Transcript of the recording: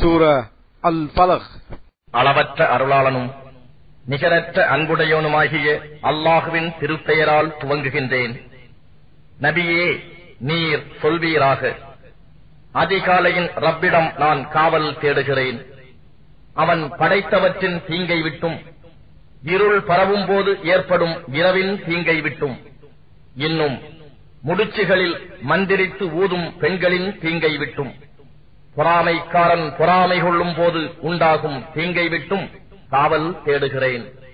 சூரா அல் பலக் அளவற்ற அருளாளனும் நிகரற்ற அன்புடையவனுமாகிய அல்லாஹுவின் திருப்பெயரால் துவங்குகின்றேன் நபியே நீர் சொல்வீராக அதிகாலையின் ரப்பிடம் நான் காவல் தேடுகிறேன் அவன் படைத்தவற்றின் தீங்கை விட்டும் இருள் பரவும் போது ஏற்படும் இரவின் தீங்கை விட்டும் இன்னும் முடிச்சுகளில் மந்திரித்து ஊதும் பெண்களின் தீங்கை விட்டும் பொறாமைக்காரன் பொறாமை கொள்ளும் போது உண்டாகும் தீங்கை விட்டும் காவல் தேடுகிறேன்